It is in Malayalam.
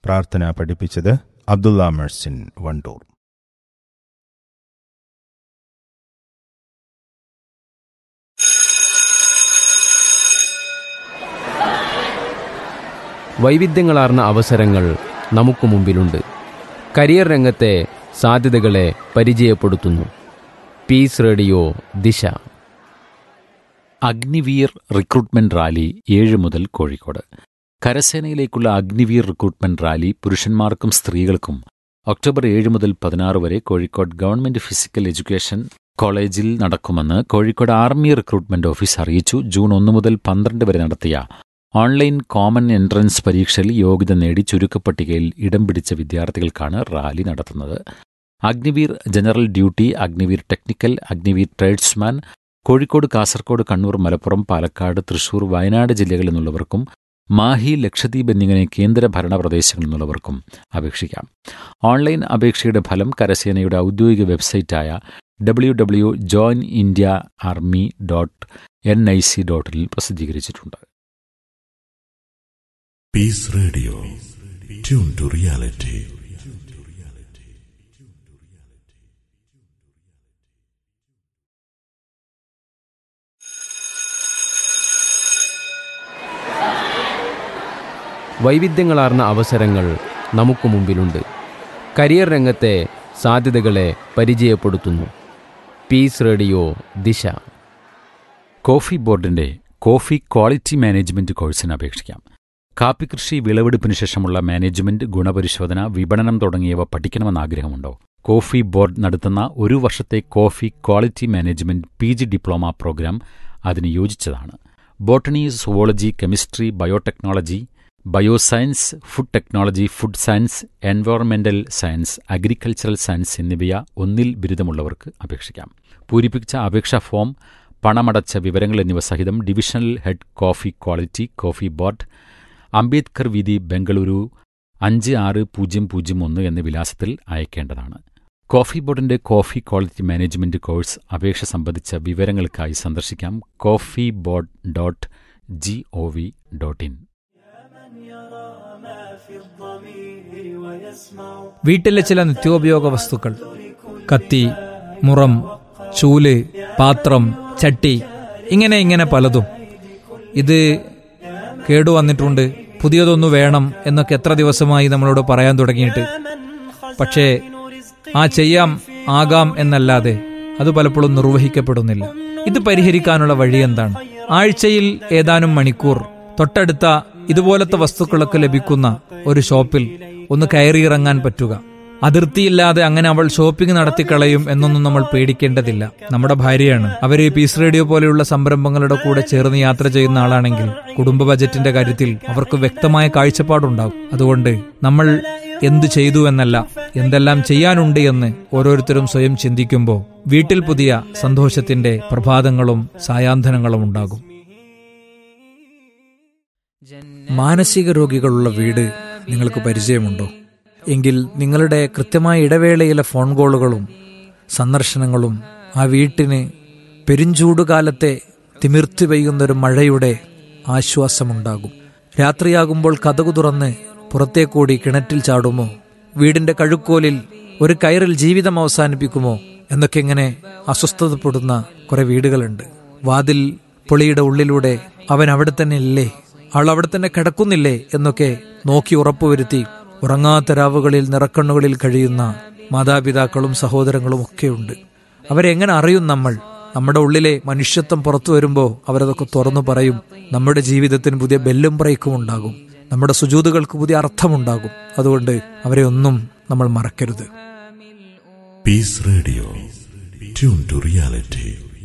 പ്രാർത്ഥന പഠിപ്പിച്ചത് അബ്ദുള്ള മെഴ്സിൻ വണ്ടൂർ വൈവിധ്യങ്ങളാർന്ന അവസരങ്ങൾ നമുക്ക് മുമ്പിലുണ്ട് കരിയർ രംഗത്തെ സാധ്യതകളെ പരിചയപ്പെടുത്തുന്നു പീസ് റേഡിയോ ദിശ അഗ്നിവീർ റിക്രൂട്ട്മെന്റ് റാലി ഏഴ് മുതൽ കോഴിക്കോട് കരസേനയിലേക്കുള്ള അഗ്നിവീർ റിക്രൂട്ട്മെന്റ് റാലി പുരുഷന്മാർക്കും സ്ത്രീകൾക്കും ഒക്ടോബർ ഏഴ് മുതൽ പതിനാറ് വരെ കോഴിക്കോട് ഗവൺമെന്റ് ഫിസിക്കൽ എഡ്യൂക്കേഷൻ കോളേജിൽ നടക്കുമെന്ന് കോഴിക്കോട് ആർമി റിക്രൂട്ട്മെന്റ് ഓഫീസ് അറിയിച്ചു ജൂൺ ഒന്ന് മുതൽ പന്ത്രണ്ട് വരെ നടത്തിയ ഓൺലൈൻ കോമൺ എൻട്രൻസ് പരീക്ഷയിൽ യോഗ്യത നേടി ചുരുക്കപ്പട്ടികയിൽ ഇടം പിടിച്ച വിദ്യാർത്ഥികൾക്കാണ് റാലി നടത്തുന്നത് Agniveer general duty Agniveer technical Agniveer tradesman Kozhikode Kasaragod Kannur Malappuram Palakkad Thrissur Wayanad ജില്ലകളിൽ നിന്നുള്ളവർക്കും മാഹി ലക്ഷദ്വീപ് എന്നിങ്ങനെ കേന്ദ്ര ഭരണ പ്രദേശങ്ങളിൽ നിന്നുള്ളവർക്കും അപേക്ഷിക്കാം ഓൺലൈൻ അപേക്ഷയുടെ ഫലം കരസേനയുടെ ഔദ്യോഗിക വെബ്സൈറ്റായ W W join India army dot N I C ഡോട്ടിൽ പ്രസിദ്ധീകരിച്ചിട്ടുണ്ട് Peace Radio. Tune to reality. വൈവിധ്യങ്ങളാർന്ന അവസരങ്ങൾ നമുക്ക് മുമ്പിലുണ്ട് കരിയർ രംഗത്തെ സാധ്യതകളെ പരിചയപ്പെടുത്തുന്നു പീസ് റേഡിയോ ദിശ കോഫി ബോർഡിന്റെ കോഫി ക്വാളിറ്റി മാനേജ്മെന്റ് കോഴ്സിന് അപേക്ഷിക്കാം കാപ്പി കൃഷി വിളവെടുപ്പിന് ശേഷമുള്ള മാനേജ്മെന്റ് ഗുണപരിശോധന വിപണനം തുടങ്ങിയവ പഠിക്കണമെന്ന് ആഗ്രഹമുണ്ടോ കോഫി ബോർഡ് നടത്തുന്ന ഒരു വർഷത്തെ coffee quality management P G diploma program അതിന് യോജിച്ചതാണ് botany zoology chemistry biotechnology bioscience food technology food science എൻവയോൺമെന്റൽ സയൻസ് അഗ്രികൾച്ചറൽ സയൻസ് എന്നിവയ ഒന്നിൽ ബിരുദമുള്ളവർക്ക് അപേക്ഷിക്കാം പൂരിപ്പിച്ച അപേക്ഷാ ഫോം പണമടച്ച വിവരങ്ങൾ എന്നിവ സഹിതം divisional head coffee quality coffee board Ambedkar വീതി ബംഗളൂരു അഞ്ച് ആറ് പൂജ്യം പൂജ്യം ഒന്ന് എന്ന വിലാസത്തിൽ അയക്കേണ്ടതാണ് കോഫി ബോർഡിന്റെ കോഫി ക്വാളിറ്റി മാനേജ്മെന്റ് കോഴ്സ് അപേക്ഷ സംബന്ധിച്ച വിവരങ്ങൾക്കായി സന്ദർശിക്കാം coffee board dot G O V dot in വീട്ടിലെ ചില നിത്യോപയോഗ വസ്തുക്കൾ കത്തി മുറം ചൂല് പാത്രം ചട്ടി ഇങ്ങനെ ഇങ്ങനെ പലതും ഇത് കേടുവന്നിട്ടുണ്ട് പുതിയതൊന്നു വേണം എന്നൊക്കെ എത്ര ദിവസമായി നമ്മളോട് പറയാൻ തുടങ്ങിയിട്ട് പക്ഷേ ആ ചെയ്യാം ആകാം എന്നല്ലാതെ അത് പലപ്പോഴും നിർവഹിക്കപ്പെടുന്നില്ല ഇത് പരിഹരിക്കാനുള്ള വഴി എന്താണ് ആഴ്ചയിൽ ഏതാനും മണിക്കൂർ തൊട്ടടുത്ത ഇതുപോലത്തെ വസ്തുക്കളൊക്കെ ലഭിക്കുന്ന ഒരു ഷോപ്പിൽ ഒന്ന് കയറിയിറങ്ങാൻ പറ്റുക അതിർത്തിയില്ലാതെ അങ്ങനെ അവൾ ഷോപ്പിംഗ് നടത്തിക്കളയും എന്നൊന്നും നമ്മൾ പേടിക്കേണ്ടതില്ല നമ്മുടെ ഭാര്യയാണ് അവര് പീസ് റേഡിയോ പോലെയുള്ള സംരംഭങ്ങളുടെ കൂടെ ചേർന്ന് യാത്ര ചെയ്യുന്ന ആളാണെങ്കിൽ കുടുംബ ബജറ്റിന്റെ കാര്യത്തിൽ അവർക്ക് വ്യക്തമായ കാഴ്ചപ്പാടുണ്ടാവും അതുകൊണ്ട് നമ്മൾ എന്തു ചെയ്തു എന്നല്ല എന്തെല്ലാം ചെയ്യാനുണ്ട് എന്ന് ഓരോരുത്തരും സ്വയം ചിന്തിക്കുമ്പോൾ വീട്ടിൽ പുതിയ സന്തോഷത്തിന്റെ പ്രഭാതങ്ങളും സായാന്തനങ്ങളും ഉണ്ടാകും മാനസിക രോഗികളുള്ള വീട് നിങ്ങൾക്ക് പരിചയമുണ്ടോ എങ്കിൽ നിങ്ങളുടെ കൃത്യമായ ഇടവേളയിലെ ഫോൺ കോളുകളും സന്ദർശനങ്ങളും ആ വീട്ടിന് പെരുംചൂടുകാലത്തെ തിമിർത്തി പെയ്യുന്നൊരു മഴയുടെ ആശ്വാസമുണ്ടാകും രാത്രിയാകുമ്പോൾ കഥകു തുറന്ന് പുറത്തേക്കൂടി കിണറ്റിൽ ചാടുമോ വീടിന്റെ കഴുക്കോലിൽ ഒരു കയറിൽ ജീവിതം അവസാനിപ്പിക്കുമോ എന്നൊക്കെ ഇങ്ങനെ അസ്വസ്ഥതപ്പെടുന്ന കുറെ വീടുകളുണ്ട് വാതിൽ പൊളിയുടെ ഉള്ളിലൂടെ അവൻ അവിടെ തന്നെ ഇല്ലേ അവൾ അവിടെ തന്നെ കിടക്കുന്നില്ലേ എന്നൊക്കെ നോക്കി ഉറപ്പുവരുത്തി ഉറങ്ങാത്ത രാവുകളിൽ നിറക്കണ്ണുകളിൽ കഴിയുന്ന മാതാപിതാക്കളും സഹോദരങ്ങളും ഒക്കെയുണ്ട് അവരെ എങ്ങനെ അറിയും നമ്മൾ നമ്മുടെ ഉള്ളിലെ മനുഷ്യത്വം പുറത്തു വരുമ്പോൾ അവരതൊക്കെ തുറന്നു പറയും നമ്മുടെ ജീവിതത്തിന് പുതിയ ബെല്ലും ബ്രേക്കും ഉണ്ടാകും നമ്മുടെ സുജൂതുകൾക്ക് പുതിയ അർത്ഥമുണ്ടാകും അതുകൊണ്ട് അവരെ ഒന്നും നമ്മൾ മറക്കരുത് Peace Radio. Tune to reality.